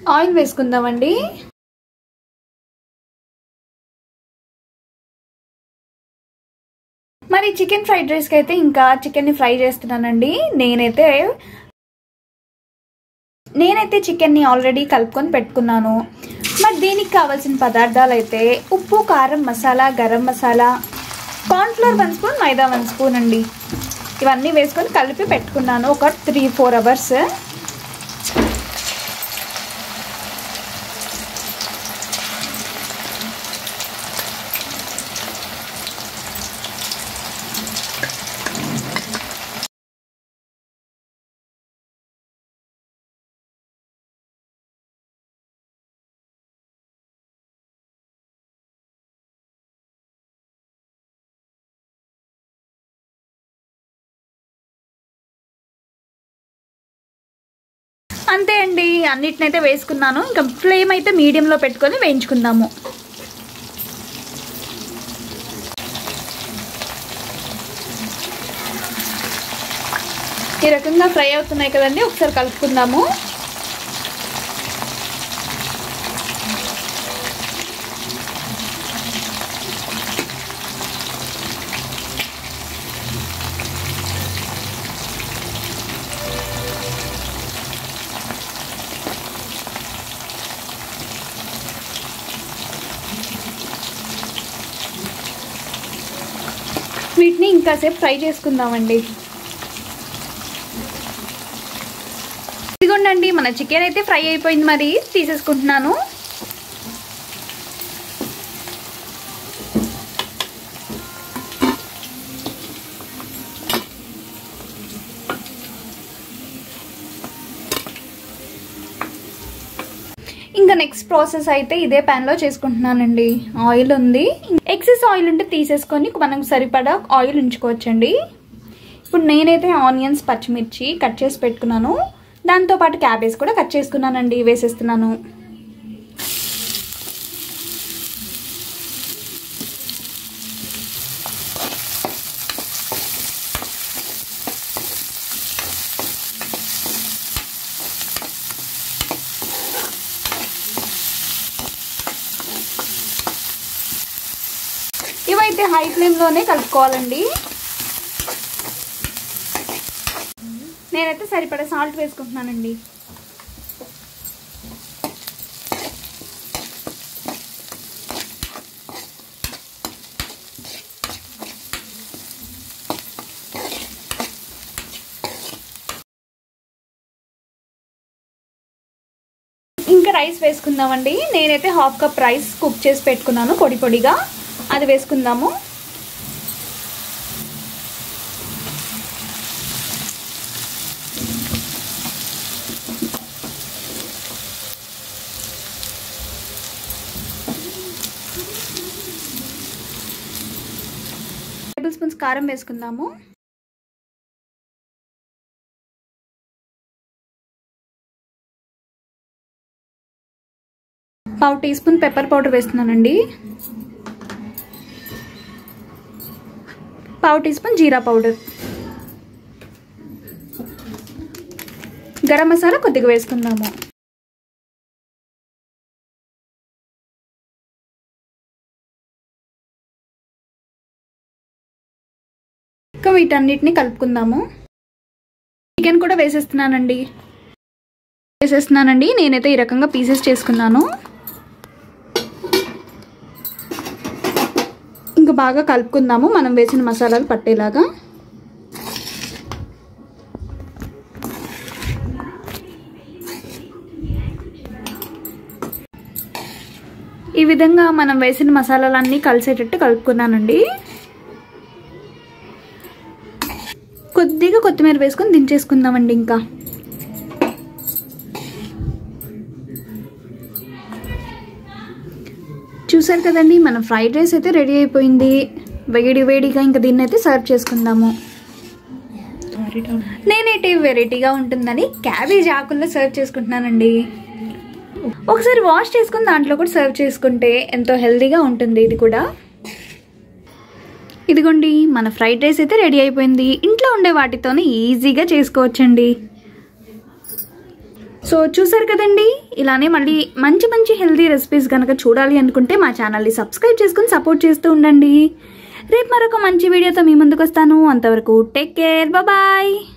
oil వేసుకుందామండి మరి chicken fried రైస్కి అయితే ఇంకా చికెన్ని ఫ్రై చేస్తున్నానండి నేనైతే నేనైతే చికెన్ని ఆల్రెడీ కలుపుకొని పెట్టుకున్నాను మరి దీనికి కావాల్సిన పదార్థాలు అయితే ఉప్పు కారం masala garam masala cornflour one spoon మైదా వన్ స్పూన్ అండి ఇవన్నీ వేసుకొని కలిపి పెట్టుకున్నాను ఒక త్రీ ఫోర్ అవర్స్ అంతే అండి అన్నిటినైతే వేసుకున్నాను ఇంకా ఫ్లేమ్ అయితే మీడియంలో పెట్టుకొని వేయించుకుందాము ఈ రకంగా ఫ్రై అవుతున్నాయి కదండి ఒకసారి కలుపుకుందాము వీటిని ఇంకాసేపు ఫ్రై చేసుకుందామండి ఇదిగోండి మన చికెన్ అయితే ఫ్రై అయిపోయింది మరి తీసేసుకుంటున్నాను ఇంకా నెక్స్ట్ ప్రాసెస్ అయితే ఇదే ప్యాన్లో చేసుకుంటున్నానండి ఆయిల్ ఉంది ఎక్సెస్ ఆయిల్ ఉంటే తీసేసుకొని మనం సరిపడా ఆయిల్ ఉంచుకోవచ్చండి ఇప్పుడు నేనైతే ఆనియన్స్ పచ్చిమిర్చి కట్ చేసి పెట్టుకున్నాను దాంతోపాటు క్యాబేజ్ కూడా కట్ చేసుకున్నానండి వేసేస్తున్నాను ఇవైతే హై ఫ్లేమ్లోనే కలుపుకోవాలండి నేనైతే సరిపడా సాల్ట్ వేసుకుంటున్నానండి ఇంకా రైస్ వేసుకుందామండి నేనైతే హాఫ్ కప్ రైస్ కుక్ చేసి పెట్టుకున్నాను పొడి పొడిగా అది వేసుకుందాము టేబుల్ స్పూన్స్ కారం వేసుకుందాము పావు టీ స్పూన్ పెప్పర్ పౌడర్ వేస్తున్నానండి పావు tea spoon powder garam masala కొద్దిగా వేసుకుందాము ఇంకా వీటన్నిటిని కలుపుకుందాము చికెన్ కూడా వేసేస్తున్నానండి వేసేస్తున్నానండి నేనైతే ఈ రకంగా పీసెస్ చేసుకున్నాను ఇంకా బాగా కలుపుకుందాము మనం వేసిన మసాలాలు పట్టేలాగా ఈ విధంగా మనం వేసిన మసాలాలన్నీ కలిసేటట్టు కలుపుకున్నానండి కొద్దిగా కొత్తిమీర వేసుకొని దించేసుకుందామండి ఇంకా చూసారు కదండి మన ఫ్రైడ్ రైస్ అయితే రెడీ అయిపోయింది వేడి వేడిగా ఇంకా దీన్ని అయితే సర్వ్ చేసుకుందాము నేనైతే వెరైటీగా ఉంటుందని క్యాబేజ్ ఆకుల్లో సర్వ్ చేసుకుంటున్నానండి ఒకసారి వాష్ చేసుకుని దాంట్లో కూడా సర్వ్ చేసుకుంటే ఎంతో హెల్తీగా ఉంటుంది ఇది కూడా ఇదిగోండి మన ఫ్రైడ్ రైస్ అయితే రెడీ అయిపోయింది ఇంట్లో ఉండే వాటితోనే ఈజీగా చేసుకోవచ్చండి సో చూసారు కదండి ఇలానే మళ్ళీ మంచి మంచి హెల్తీ రెసిపీస్ కనుక చూడాలి అనుకుంటే మా ఛానల్ని సబ్స్క్రైబ్ చేసుకుని సపోర్ట్ చేస్తూ ఉండండి రేపు మరొక మంచి వీడియోతో మీ ముందుకు వస్తాను అంతవరకు టేక్ కేర్ బాయ్